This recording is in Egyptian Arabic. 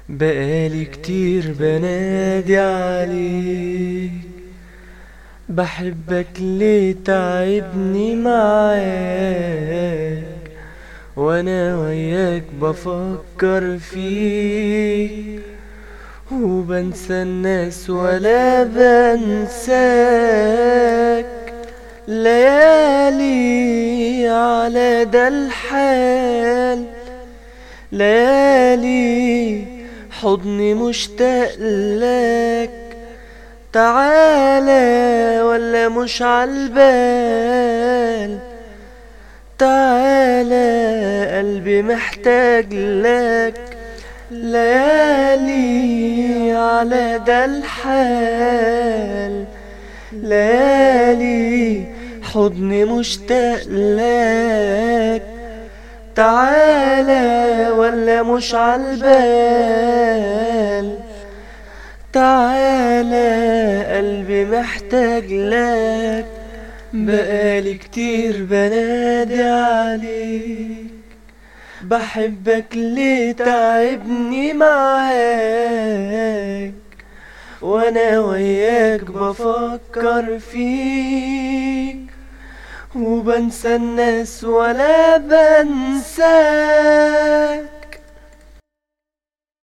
بقالي كتير بنادي عليك بحبك ليه تعبني معاك وانا وياك بفكر فيك وبنسى الناس ولا بنساك ليالي على ده الحال ليالي حضني مشتاق لك تعالى ولا مش عالبال تعالى قلبي محتاج لك ليالي على ده الحال ليالي حضني مشتاق لك تعالى ولا مش عالبال تعالى قلبي محتاج لك بقالي كتير بنادي عليك بحبك ليه تعبني معاك وانا وياك بفكر فيك وبنسى الناس ولا بنساك